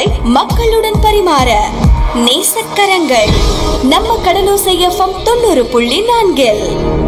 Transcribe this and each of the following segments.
மக்களுடன் பரிமாற நேசக்கரங்கள் நம்ம கடலோசை எஃப்எம் தொண்ணூறு புள்ளி நான்கில்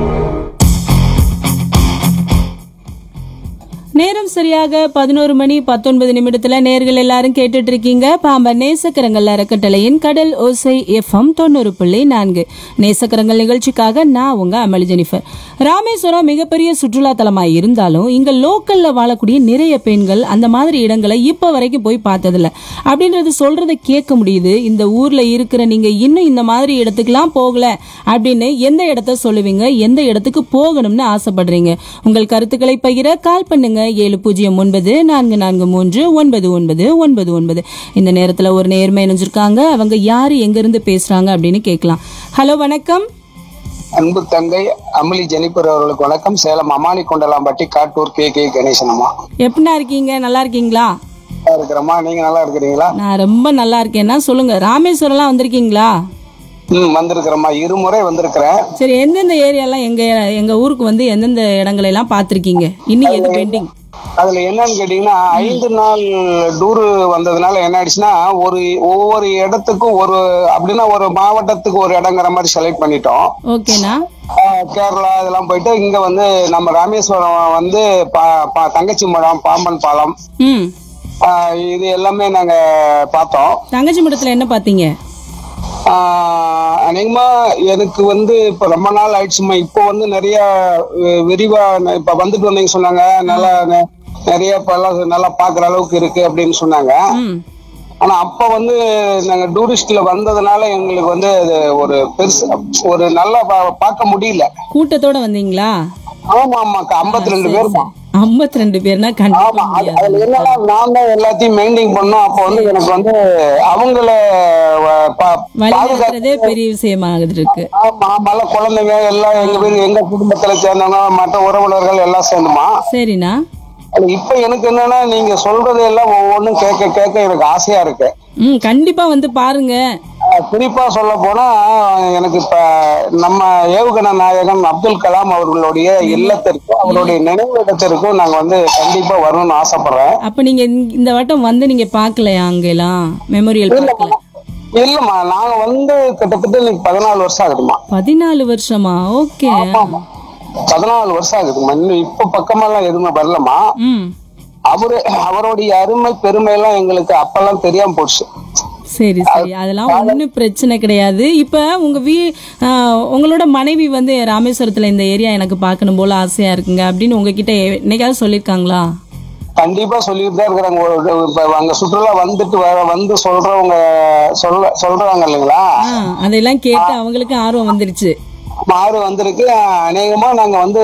நேரம் சரியாக பதினோரு மணி பத்தொன்பது நிமிடத்துல நேர்கள் எல்லாரும் கேட்டுட்டு இருக்கீங்க பாம்பன் நேசக்கரங்கள் அறக்கட்டளையின் கடல் ஓசை எஃப்எம் தொண்ணூறு புள்ளி நான்கு நேசக்கரங்கள் நிகழ்ச்சிக்காக நான் உங்க அமளி ஜெனிஃபர் ராமேஸ்வரம் மிகப்பெரிய சுற்றுலா தலமா இருந்தாலும் இங்க லோக்கல்ல வாழக்கூடிய நிறைய பெண்கள் அந்த மாதிரி இடங்களை இப்ப வரைக்கும் போய் பார்த்ததில்ல அப்படின்றது சொல்றதை கேட்க முடியுது இந்த ஊர்ல இருக்கிற நீங்க இன்னும் இந்த மாதிரி இடத்துக்குலாம் போகல அப்படின்னு எந்த இடத்த சொல்லுவீங்க எந்த இடத்துக்கு போகணும்னு ஆசைப்படுறீங்க உங்கள் கருத்துக்களை பகிர கால் பண்ணுங்க ஏழு பூஜ்ஜியம் ஒன்பது நான்கு நான்கு மூன்று ஒன்பது ஒன்பது ஒன்பது ஒன்பது இந்த நேரத்துல ஒரு நேர்மை இணைஞ்சிருக்காங்க அவங்க யாரு எங்க இருந்து பேசுறாங்க அப்படின்னு கேட்கலாம் ஹலோ வணக்கம் அன்பு தங்கை அமளி ஜெனிபர் அவர்களுக்கு வணக்கம் சேலம் அமானி கொண்டலாம்பட்டி காட்டூர் கே கே கணேசன் அம்மா எப்படின்னா இருக்கீங்க நல்லா இருக்கீங்களா நல்லா இருக்கிறம்மா நீங்க நல்லா இருக்கிறீங்களா நான் ரொம்ப நல்லா இருக்கேன்னா சொல்லுங்க ராமேஸ்வரம்லாம் வந்திருக்கீங்களா ம் வந்திருக்கிறம்மா இருமுறை வந்திருக்கிறேன் சரி எந்தெந்த ஏரியாலாம் எங்க எங்க ஊருக்கு வந்து எந்தெந்த இடங்களை எல்லாம் பார்த்திருக்கீங்க இன்னும் எது பெண்டிங் அதுல என்னன்னு கேட்டீங்கன்னா ஐந்து நாள் டூரு வந்ததுனால என்ன ஆயிடுச்சுன்னா ஒரு ஒவ்வொரு இடத்துக்கும் ஒரு அப்படின்னா ஒரு மாவட்டத்துக்கு ஒரு இடங்கிற மாதிரி செலக்ட் பண்ணிட்டோம் ஓகேண்ணா ஆஹ் கேரளா இதெல்லாம் போயிட்டு இங்க வந்து நம்ம ராமேஸ்வரம் வந்து பா- பா- தங்கச்சி மடம் பாம்பன் பாலம் ம் ஆஹ் இது எல்லாமே நாங்க பார்த்தோம் தங்கச்சி மடத்துல என்ன பார்த்தீங்க ஆஹ் அநேகமா எனக்கு வந்து இப்ப ரொம்ப நாள் ஆயிடுச்சுமா இப்போ வந்து நிறைய அஹ், விரிவா ந- இப்ப வந்துட்டு வந்தீங்க சொன்னாங்க நல்லா நெ- நிறைய இப்ப எல்லாம் நல்லா பாக்குற அளவுக்கு இருக்கு அப்படின்னு சொன்னாங்க ம் ஆனா அப்ப வந்து நாங்க டூரிஸ்ட்ல வந்ததுனால எங்களுக்கு வந்து அது ஒரு பெருசு ஒரு நல்லா பா- பார்க்க முடியல கூட்டத்தோட வந்தீங்களா ஆமா ஆமாக்கா ஐம்பத்தி ரெண்டு பேருமா ஐம்பத்தி ரெண்டு பேர்னா கண்டிப்பா ஆமா அது- முடியாது அதுல என்னன்னா நான் தான் எல்லாத்தையும் மெயின்டைன் பண்ணோம் அப்போ வந்து எனக்கு வந்து அவங்கள அஹ், பா- வழி பாதுகாக்க நடத்துறதே பெரிய விஷயமாகுது இருக்கு ஆமா ஆமால குழந்தைங்க எல்லாம் எங்க வீடு எங்க குடும்பத்துல சேர்ந்தவங்க மற்ற உறவினர்கள் எல்லாம் சேர்ந்துமா சரிண்ணா அது இப்ப எனக்கு என்னன்னா நீங்க சொல்றது எல்லாம் ஒவ்வொன்றும் கேட்க கேட்க எனக்கு ஆசையா இருக்கு ம் கண்டிப்பா வந்து பாருங்க அஹ் குறிப்பா சொல்ல போனா எனக்கு இப்ப நம்ம ஏவுகணை நாயகன் அப்துல் கலாம் அவர்களுடைய இல்லத்திற்கும் அவருடைய நினைவிடத்திற்கும் நாங்க வந்து கண்டிப்பா வரணும்னு ஆசைப்படுறேன் அப்ப நீங்க இந்த- இந்த வட்டம் வந்து நீங்க பாக்கலையா அங்கெல்லாம் மெமோரியல் பார்க்கல இல்லம்மா நாங்க வந்து கிட்டத்தட்ட இன்னைக்கு பதினாலு வருஷம் ஆகுதுமா பதினாலு வருஷமா ஓகே பதினாலு வருஷம் ஆகுதுமா இன்னும் இப்ப பக்கமெல்லாம் எதுவுமே வரலமா ம் அவரு அவருடைய அருமை பெருமை எல்லாம் எங்களுக்கு அப்பெல்லாம் தெரியாம போச்சு சரி சரி அதெல்லாம் ஒன்றும் பிரச்சனை கிடையாது இப்போ உங்க வீ ஆ, உங்களோட மனைவி வந்து ராமேஸ்வரத்துல இந்த ஏரியா எனக்கு பார்க்கணும் போல ஆசையா இருக்குங்க அப்படின்னு உங்ககிட்ட என்னைக்காவது சொல்லியிருக்காங்களா கண்டிப்பா சொல்லிட்டு தான் இருக்கிறாங்க ஒரு- ஒரு- இப்ப அங்க சுற்றுலா வந்துட்டு வர வந்து சொல்றவங்க சொல்ல சொல்றாங்க இல்லைங்களா ஆ அதெல்லாம் கேட்டு அவங்களுக்கு ஆர்வம் வந்துருச்சு மாறு வந்திருக்கு அநேகமா நாங்க வந்து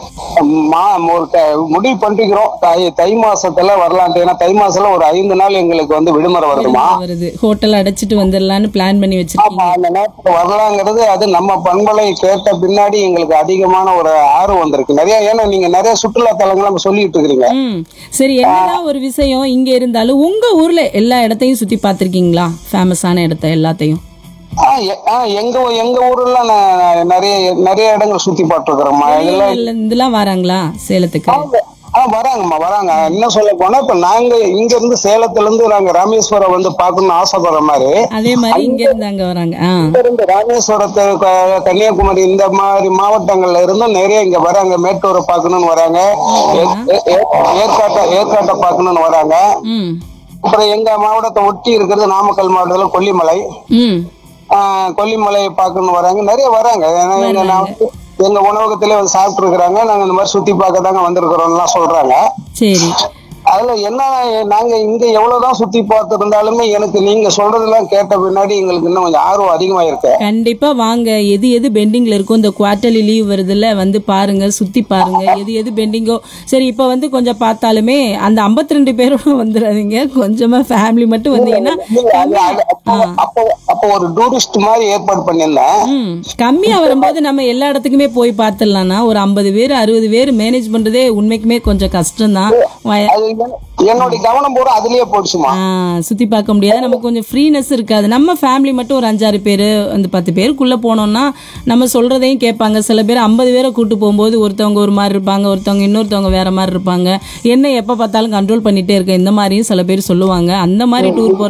மா ஒரு க- முடிவு பண்ணிக்கிறோம் தை தை மாசத்துல வரலான்ட்டு ஏன்னா தை மாசத்துல ஒரு ஐந்து நாள் எங்களுக்கு வந்து விடுமுறை வருதுமா வருது ஹோட்டல் அடைச்சிட்டு வந்துடலான்னு பிளான் பண்ணி வச்சிருக்கீங்க ஆமா அந்த நேரத்துல வரலாங்கிறது அது நம்ம பண்பலை கேட்ட பின்னாடி எங்களுக்கு அதிகமான ஒரு ஆர்வம் வந்திருக்கு நிறைய ஏன்னா நீங்க நிறைய சுற்றுலா தலங்களை சொல்லிட்டு இருக்கிறீங்க ம் சரி என்னதான் ஒரு விஷயம் இங்க இருந்தாலும் உங்க ஊர்ல எல்லா இடத்தையும் சுத்தி பார்த்திருக்கீங்களா ஃபேமஸான இடத்த எல்லாத்தையும் ஆ, எ- ஆ, எங்க எங்க ஊர்ல நான் நிறைய நிறைய இடங்கள் சுத்தி பார்த்துருக்கிறோம்மா இதெல்லாம் வெளியூர்ல இருந்துலாம் வராங்களா சேலத்துக்கு ஆ வராங்கம்மா வராங்க என்ன சொல்ல போனா இப்ப நாங்க இங்க இருந்து சேலத்துல இருந்து நாங்க ராமேஸ்வரம் வந்து பார்க்கணும்னு ஆசைப்படுற மாதிரி அதே மாதிரி இங்க இருந்து அங்க வராங்க ஆ இங்க இருந்து ராமேஸ்வரத்து க- கன்னியாகுமரி இந்த மாதிரி மாவட்டங்கள்ல இருந்தும் நிறைய இங்க வராங்க மேட்டூரை பார்க்கணும்னு வராங்க ஏ- ஏ- ஏ- ஏற்காட்டை ஏற்காட்டை பார்க்கணும்னு வராங்க ம் அப்புறம் எங்க மாவட்டத்தை ஒட்டி இருக்கிறது நாமக்கல் மாவட்டத்துல கொல்லிமலை ம் ஆஹ் கொல்லிமலையை பார்க்கணும்னு வராங்க நிறைய வராங்க ஏன்னா எங்க நான் வந்து எங்க உணவகத்திலே வந்து சாப்பிட்டு இருக்கிறாங்க நாங்க இந்த மாதிரி சுத்தி பார்க்க தாங்க வந்திருக்கிறோம்லாம் சொல்றாங்க சரி அதுல என்ன நாங்க இங்க எவ்வளவுதான் சுத்தி பார்த்திருந்தாலுமே எனக்கு நீங்க சொல்றதெல்லாம் கேட்ட பின்னாடி எங்களுக்கு இன்னும் கொஞ்சம் ஆர்வம் அதிகமா இருக்கு கண்டிப்பா வாங்க எது எது பெண்டிங்ல இருக்கோ இந்த குவார்டர்லி லீவ் வருதுல்ல வந்து பாருங்க சுத்தி பாருங்க எது எது பெண்டிங்கோ சரி இப்ப வந்து கொஞ்சம் பார்த்தாலுமே அந்த 52 ரெண்டு பேரோட வந்துடாதீங்க கொஞ்சமா ஃபேமிலி மட்டும் வந்தீங்கன்னா இல்ல, அது- அது- அப்போ அப்போ அப்போ ஒரு டூரிஸ்ட் மாதிரி ஏற்பாடு பண்ணியிருந்தேன் ம் கம்மியா வரும்போது நம்ம எல்லா இடத்துக்குமே போய் பார்த்துடலாம்னா ஒரு ஐம்பது பேர் அறுபது பேர் மேனேஜ் பண்றதே உண்மைக்குமே கொஞ்சம் கஷ்டம்தான் வய- அது என்ன- என்னுடைய கவனம் பூரா அதுலயே போயிடுச்சுமா ஆ, சுத்தி பார்க்க முடியாது நமக்கு கொஞ்சம் ஃப்ரீனஸ் இருக்காது நம்ம ஃபேமிலி மட்டும் ஒரு அஞ்சாறு பேர் அந்த பத்து பேருக்குள்ள போனோம்னா நம்ம சொல்றதையும் கேட்பாங்க சில பேர் ஐம்பது பேரை கூட்டு போகும்போது ஒருத்தவங்க ஒரு மாதிரி இருப்பாங்க ஒருத்தவங்க இன்னொருத்தவங்க வேற மாதிரி இருப்பாங்க என்ன எப்ப பார்த்தாலும் கண்ட்ரோல் பண்ணிட்டே இருக்க இந்த மாதிரியும் சில பேர் சொல்லுவாங்க அந்த மாதிரி டூர் போறது